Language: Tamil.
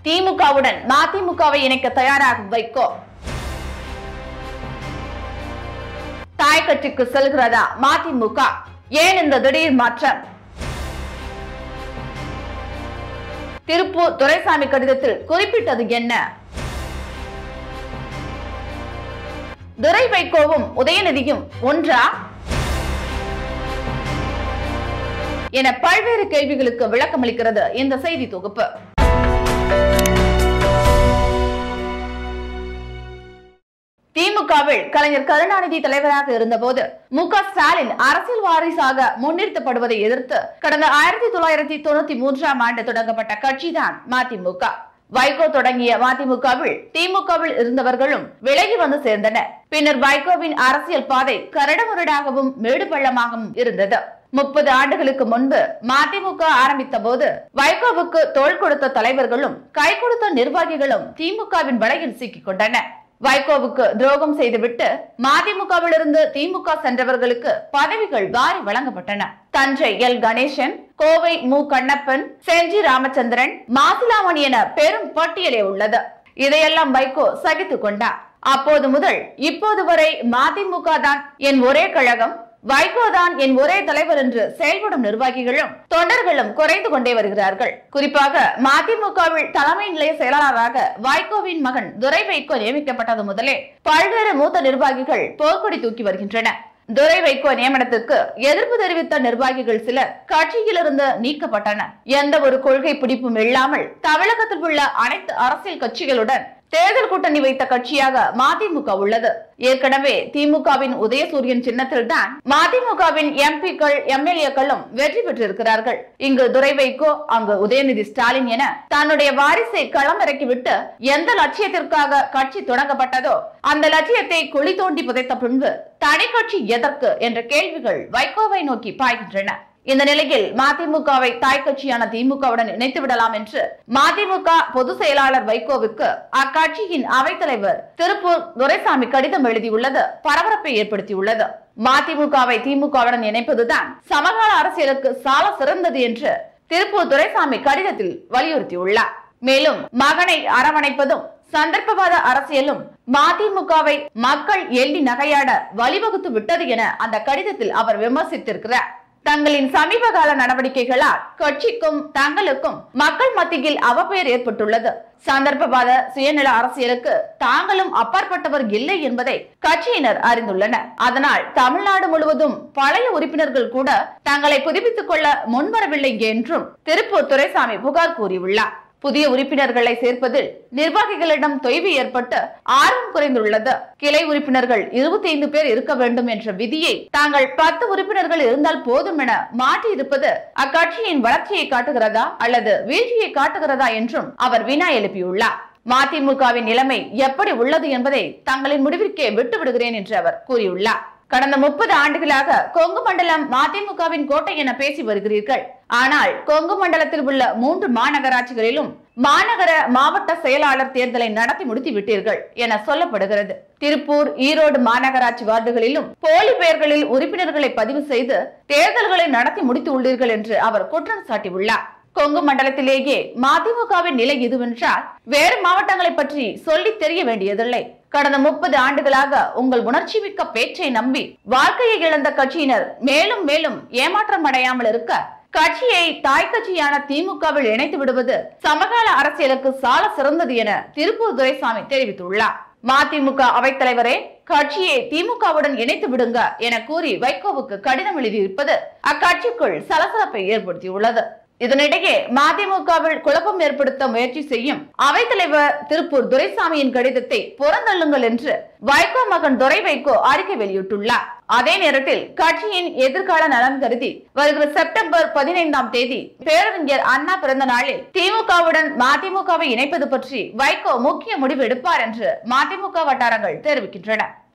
திமுகவுடன் மதிமுகவை இணைக்க தயாராகும் வைகோ தாய் கட்சிக்கு செல்கிறதா மதிமுக ஏன் இந்த திடீர் மாற்றம் திருப்பூர் துரைசாமி கடிதத்தில் குறிப்பிட்டது என்ன துரை வைகோவும் உதயநிதியும் ஒன்றா என பல்வேறு கேள்விகளுக்கு விளக்கமளிக்கிறது இந்த செய்தி தொகுப்பு திமுகவில் கலைஞர் கருணாநிதி தலைவராக இருந்தபோது மு க ஸ்டாலின் அரசியல் வாரிசாக முன்னிறுத்தப்படுவதை எதிர்த்து கடந்த ஆயிரத்தி தொள்ளாயிரத்தி தொண்ணூத்தி மூன்றாம் ஆண்டு தொடங்கப்பட்ட கட்சிதான் மதிமுக வைகோ தொடங்கிய மதிமுகவில் திமுகவில் இருந்தவர்களும் விலகி வந்து சேர்ந்தனர் பின்னர் வைகோவின் அரசியல் பாதை கரடுமுரடாகவும் மேடு பள்ளமாகவும் இருந்தது முப்பது ஆண்டுகளுக்கு முன்பு மதிமுக ஆரம்பித்த போது வைகோவுக்கு தோள் கொடுத்த தலைவர்களும் கை கொடுத்த நிர்வாகிகளும் திமுகவின் வலையில் சிக்கிக் கொண்டனர் வைகோவுக்கு துரோகம் செய்துவிட்டு மதிமுகவிலிருந்து திமுக சென்றவர்களுக்கு பதவிகள் வாரி வழங்கப்பட்டன தஞ்சை எல் கணேசன் கோவை மு கண்ணப்பன் செஞ்சி ராமச்சந்திரன் மாசிலாமணி என பெரும் பட்டியலே உள்ளது இதையெல்லாம் வைகோ சகித்துக் கொண்டார் அப்போது முதல் இப்போது வரை மதிமுக தான் என் ஒரே கழகம் வைகோ தான் என் ஒரே தலைவர் என்று செயல்படும் நிர்வாகிகளும் தொண்டர்களும் குறைந்து கொண்டே வருகிறார்கள் குறிப்பாக மதிமுகவில் தலைமை நிலைய செயலாளராக வைகோவின் மகன் துரை வைகோ நியமிக்கப்பட்டது முதலே பல்வேறு மூத்த நிர்வாகிகள் போர்க்கொடி தூக்கி வருகின்றனர் துரை வைகோ நியமனத்துக்கு எதிர்ப்பு தெரிவித்த நிர்வாகிகள் சிலர் கட்சியிலிருந்து நீக்கப்பட்டனர் எந்த ஒரு கொள்கை பிடிப்பும் இல்லாமல் தமிழகத்தில் உள்ள அனைத்து அரசியல் கட்சிகளுடன் தேர்தல் கூட்டணி வைத்த கட்சியாக மதிமுக உள்ளது ஏற்கனவே திமுகவின் உதயசூரியன் சின்னத்தில் தான் மதிமுகவின் எம்பிக்கள் எம்எல்ஏக்களும் வெற்றி பெற்றிருக்கிறார்கள் இங்கு துரை வைகோ அங்கு உதயநிதி ஸ்டாலின் என தன்னுடைய வாரிசை களமிறக்கிவிட்டு எந்த லட்சியத்திற்காக கட்சி தொடங்கப்பட்டதோ அந்த லட்சியத்தை குழி தோண்டி புதைத்த பின்பு தனி கட்சி எதற்கு என்ற கேள்விகள் வைகோவை நோக்கி பாய்கின்றன இந்த நிலையில் மதிமுகவை தாய் கட்சியான திமுகவுடன் இணைத்து விடலாம் என்று மதிமுக பொதுச் செயலாளர் வைகோவுக்கு அக்கட்சியின் அவைத்தலைவர் திருப்பூர் துரைசாமி கடிதம் எழுதியுள்ளது பரபரப்பை ஏற்படுத்தியுள்ளது மதிமுகவை திமுகவுடன் இணைப்பதுதான் சமகால அரசியலுக்கு சால சிறந்தது என்று திருப்பூர் துரைசாமி கடிதத்தில் வலியுறுத்தியுள்ளார் மேலும் மகனை அரவணைப்பதும் சந்தர்ப்பவாத அரசியலும் மதிமுகவை மக்கள் எள்ளி நகையாட வழிவகுத்து விட்டது என அந்த கடிதத்தில் அவர் விமர்சித்திருக்கிறார் தங்களின் சமீப கால நடவடிக்கைகளால் கட்சிக்கும் தங்களுக்கும் மக்கள் மத்தியில் அவப்பெயர் ஏற்பட்டுள்ளது சந்தர்ப்பவாத சுயநல அரசியலுக்கு தாங்களும் அப்பாற்பட்டவர் இல்லை என்பதை கட்சியினர் அறிந்துள்ளனர் அதனால் தமிழ்நாடு முழுவதும் பழைய உறுப்பினர்கள் கூட தங்களை புதுப்பித்துக் கொள்ள முன்வரவில்லை என்றும் திருப்பூர் துரைசாமி புகார் கூறியுள்ளார் புதிய உறுப்பினர்களை சேர்ப்பதில் நிர்வாகிகளிடம் தொய்வு ஏற்பட்டு ஆர்வம் குறைந்துள்ளது கிளை உறுப்பினர்கள் இருபத்தி ஐந்து பேர் இருக்க வேண்டும் என்ற விதியை தாங்கள் பத்து உறுப்பினர்கள் இருந்தால் போதும் என மாற்றி இருப்பது அக்கட்சியின் வளர்ச்சியை காட்டுகிறதா அல்லது வீழ்ச்சியை காட்டுகிறதா என்றும் அவர் வினா எழுப்பியுள்ளார் மதிமுகவின் நிலைமை எப்படி உள்ளது என்பதை தங்களின் முடிவிற்கே விட்டு விடுகிறேன் என்று அவர் கூறியுள்ளார் கடந்த முப்பது ஆண்டுகளாக கொங்கு மண்டலம் மதிமுகவின் கோட்டை என பேசி வருகிறீர்கள் ஆனால் கொங்கு மண்டலத்தில் உள்ள மூன்று மாநகராட்சிகளிலும் மாநகர மாவட்ட செயலாளர் தேர்தலை நடத்தி முடித்து விட்டீர்கள் என சொல்லப்படுகிறது திருப்பூர் ஈரோடு மாநகராட்சி வார்டுகளிலும் போலி பெயர்களில் உறுப்பினர்களை பதிவு செய்து தேர்தல்களை நடத்தி முடித்து உள்ளீர்கள் என்று அவர் குற்றம் சாட்டியுள்ளார் கொங்கு மண்டலத்திலேயே மதிமுகவின் நிலை இதுவென்றால் வேறு மாவட்டங்களை பற்றி சொல்லி தெரிய வேண்டியதில்லை கடந்த முப்பது ஆண்டுகளாக உங்கள் உணர்ச்சி மிக்க பேச்சை நம்பி வாழ்க்கையை இழந்த கட்சியினர் மேலும் மேலும் ஏமாற்றம் அடையாமல் இருக்க கட்சியை தாய் கட்சியான திமுகவில் இணைத்து விடுவது சமகால அரசியலுக்கு சால சிறந்தது என திருப்பூர் துரைசாமி தெரிவித்துள்ளார் மதிமுக அவைத்தலைவரே கட்சியை திமுகவுடன் இணைத்து விடுங்க என கூறி வைகோவுக்கு கடிதம் எழுதியிருப்பது அக்கட்சிக்குள் சலசலப்பை ஏற்படுத்தியுள்ளது இதனிடையே மதிமுகவில் குழப்பம் ஏற்படுத்த முயற்சி செய்யும் அவைத்தலைவர் திருப்பூர் துரைசாமியின் கடிதத்தை புறந்தள்ளுங்கள் என்று வைகோ மகன் துரை வைகோ அறிக்கை வெளியிட்டுள்ளார் அதே நேரத்தில் கட்சியின் எதிர்கால நலன் கருதி வருகிற செப்டம்பர் பதினைந்தாம் தேதி பேரறிஞர் அண்ணா பிறந்த நாளில் திமுகவுடன் மதிமுகவை இணைப்பது பற்றி வைகோ முக்கிய முடிவு எடுப்பார் என்று மதிமுக வட்டாரங்கள் தெரிவிக்கின்றன